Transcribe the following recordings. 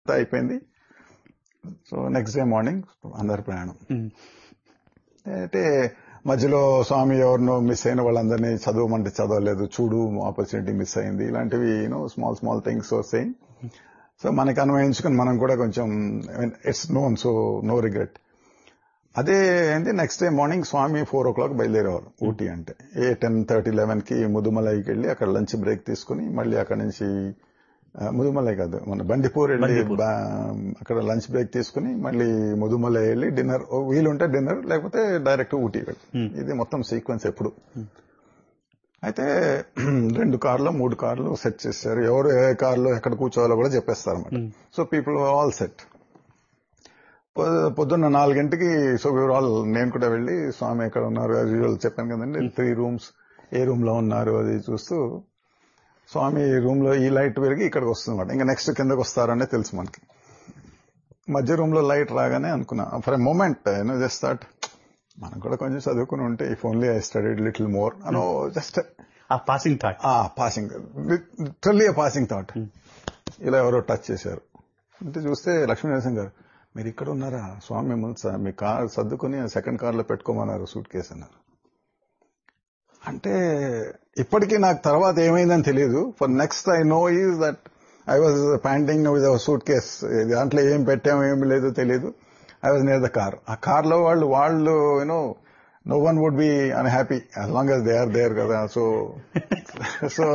అంతా అయిపోయింది so next day morning అందరి ప్రయాణం అంటే మధ్యలో స్వామి ఎవరినో మిస్ అయిన వాళ్ళందరినీ చదవమంటే చదవలేదు చూడు ఆపర్చునిటీ మిస్ అయింది ఇలాంటివి యూనో స్మాల్ స్మాల్ థింగ్స్ వస్తాయి సో మనకి అన్వయించుకుని మనం కూడా కొంచెం it's known so no regret అదే ఏంటి next day morning Swami four o'clock బయలుదేరేవారు ఊటీ అంటే ఏ టెన్ థర్టీ లెవెన్ కి ముదుమలైకి వెళ్ళి అక్కడ లంచ్ బ్రేక్ తీసుకుని మళ్ళీ అక్కడ నుంచి ఆ, ముదుమలై కాదు మన బండిపూర్ వెళ్ళి బండిపూర్. బా- అక్కడ లంచ్ బ్రేక్ తీసుకుని మళ్ళీ ముదుమలై వెళ్ళి డిన్నర్ వీలుంటే డిన్నర్ లేకపోతే డైరెక్ట్ ఊటీ వెళ్ళి Hmm. ఇది మొత్తం సీక్వెన్స్ ఎప్పుడు అయితే రెండు కార్లు మూడు కార్లు సెట్ చేశారు ఎవరు ఏ కార్లో ఎక్కడ కూర్చోవాలో కూడా చెప్పేస్తారు అనమాట Hmm. So people all set పొద్దున్న నాలుగింటికి సో ఆల్ నేను కూడా వెళ్ళి స్వామి ఎక్కడ ఉన్నారు యాజ్ యూజువల్ చెప్పాను కదండి త్రీ రూమ్స్ ఏ రూమ్ లో ఉన్నారు అది చూస్తూ స్వామి రూమ్ లో ఈ లైట్ వెలిగి ఇక్కడికి వస్తుందన్నమాట ఇంకా నెక్స్ట్ కిందకి వస్తారనే తెలుసు మనకి మధ్య రూమ్ లో లైట్ రాగానే అనుకున్నా for a moment you know just thought మనం కూడా కొంచెం చదువుకుని ఉంటే if only I studied little more అనో just a passing thought a passing literally passing thought ఇలా ఎవరో టచ్ చేశారు అంటే చూస్తే లక్ష్మీ నరసింహ్ గారు మీరు ఇక్కడ ఉన్నారా స్వామి మిమ్మల్ని స- మీ కార్ సర్దుకుని సెకండ్ కార్ లో పెట్టుకోమన్నారు సూట్ కేసు అన్నారు అంటే ఇప్పటికీ నాకు తర్వాత ఏమైందని తెలియదు for next I know is that I was panting with suitcase దాంట్లో ఏం పెట్టామో ఏమి లేదో తెలియదు I was near the car ఆ కార్ లో వాళ్ళు వాళ్ళు you know no one would be unhappy as long as they are there కదా so so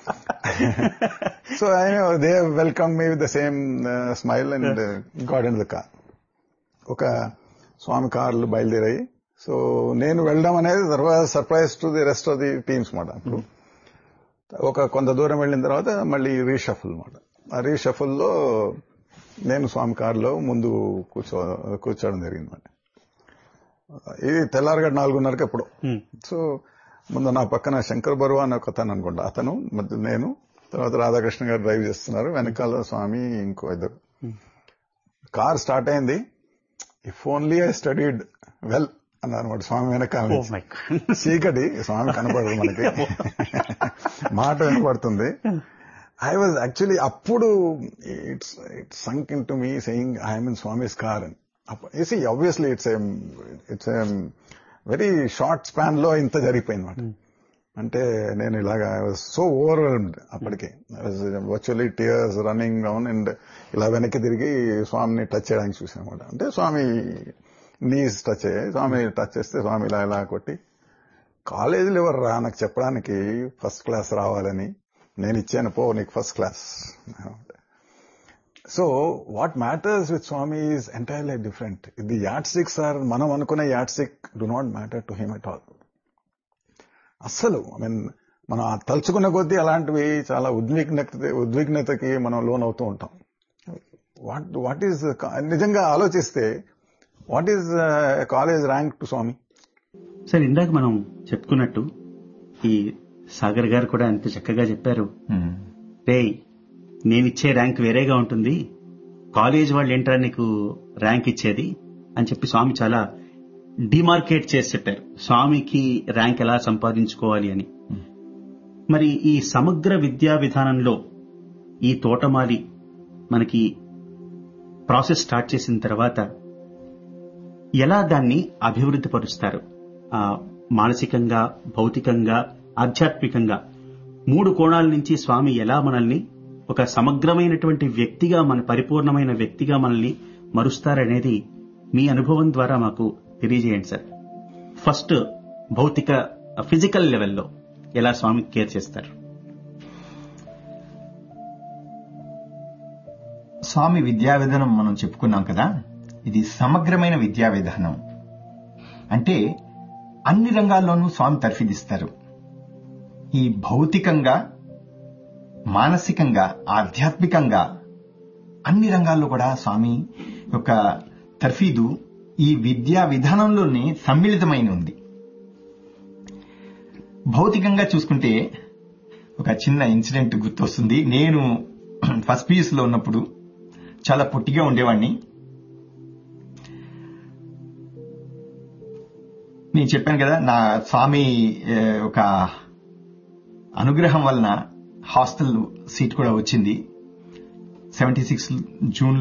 so I know they welcome me with the same smile and god in the car ఒక స్వామి కార్లు బయలుదేరాయి so నేను వెళ్ళడం అనేది తర్వాత surprise to the rest of the teams మాట అప్పుడు ఒక కొంత దూరం వెళ్ళిన తర్వాత మళ్ళీ రీషఫుల్ మాట ఆ రీషఫుల్ లో నేను స్వామి కారులో ముందు కూర్చో కూర్చోవడం జరిగింది మాట ఇది తెల్లారగడ నాలుగున్నరకి ఎప్పుడు సో ముందు నా పక్కన శంకర్ బరువా అని ఒక అతను అనుకుంటా అతను మధ్య నేను తర్వాత రాధాకృష్ణ గారు డ్రైవ్ చేస్తున్నారు వెనకాల స్వామి ఇంకో ఇద్దరు కార్ స్టార్ట్ అయింది if only I studied well అన్నారు అనమాట స్వామి వెనకాల ఓ నుంచి. మై చీకటి స్వామి కనపడదు మనకి మాట వినపడుతుంది ఐ వాజ్ యాక్చువల్లీ అప్పుడు it's it's sunk in to me saying I'm in Swami's car అని see obviously it's it's very short span లో ఇంత జరిగిపోయింది అనమాట అంటే నేను ఇలాగా ఐ వాజ్ సో ఓవర్వెల్మ్డ్ అప్పటికి virtually tears running down and ఇలా వెనక్కి తిరిగి స్వామిని టచ్ చేయడానికి చూసాను అనమాట అంటే స్వామి నీస్ టచ్ అయ్యాయి స్వామి టచ్ చేస్తే స్వామి ఇలా ఇలా కొట్టి కాలేజీలో ఎవరు రా నాకు చెప్పడానికి ఫస్ట్ క్లాస్ రావాలని నేను ఇచ్చాను పో నీకు first class so what matters with Swami is entirely different ఇది యాడ్ స్టిక్స్ ఆర్ మనం అనుకునే yardstick do not matter to him at all అస్సలు ఐ మీన్ మనం ఆ తలుచుకున్న కొద్దీ అలాంటివి చాలా ఉద్విగ్నత ఉద్విగ్నతకి మనం లోన్ అవుతూ ఉంటాం వాట్ వాట్ ఈస్ నిజంగా ఆలోచిస్తే what is college rank to Swami sir ఇందాక మనం చెప్పుకున్నట్టు ఈ సాగర్ గారు కూడా ఎంత చక్కగా చెప్పారు రే నేనిచ్చే ర్యాంక్ వేరేగా ఉంటుంది కాలేజ్ వాళ్ళు ఏంట్రా నీకు ర్యాంక్ ఇచ్చేది అని చెప్పి స్వామి చాలా డిమార్కేట్ చేసి చెప్పారు స్వామికి ర్యాంక్ ఎలా సంపాదించుకోవాలి అని మరి ఈ సమగ్ర విద్యా విధానంలో ఈ తోటమాలి మనకి ప్రాసెస్ స్టార్ట్ చేసిన తర్వాత ఎలా దాన్ని అభివృద్ధి పరుస్తారు ఆ, మానసికంగా భౌతికంగా ఆధ్యాత్మికంగా మూడు కోణాల నుంచి స్వామి ఎలా మనల్ని ఒక సమగ్రమైనటువంటి వ్యక్తిగా మన పరిపూర్ణమైన వ్యక్తిగా మనల్ని మరుస్తారనేది మీ అనుభవం ద్వారా మాకు తెలియజేయండి సార్ ఫస్ట్ భౌతిక ఫిజికల్ లెవెల్లో ఎలా స్వామి కేర్ చేస్తారు స్వామి విద్యా విధానం మనం చెప్పుకున్నాం కదా ఇది సమగ్రమైన విద్యా విధానం అంటే అన్ని రంగాల్లోనూ స్వామి తర్ఫీదిస్తారు ఈ భౌతికంగా మానసికంగా ఆధ్యాత్మికంగా అన్ని రంగాల్లో కూడా స్వామి యొక్క తర్ఫీదు ఈ విద్యా విధానంలోనే సమ్మిళితమైన ఉంది భౌతికంగా చూసుకుంటే ఒక చిన్న ఇన్సిడెంట్ గుర్తొస్తుంది నేను ఫస్ట్ పీయూస్ లో ఉన్నప్పుడు చాలా పొట్టిగా ఉండేవాడిని నేను చెప్పాను కదా నా స్వామి ఏ, ఒక అనుగ్రహం వలన హాస్టల్ సీట్ కూడా వచ్చింది సెవెంటీ సిక్స్ జూన్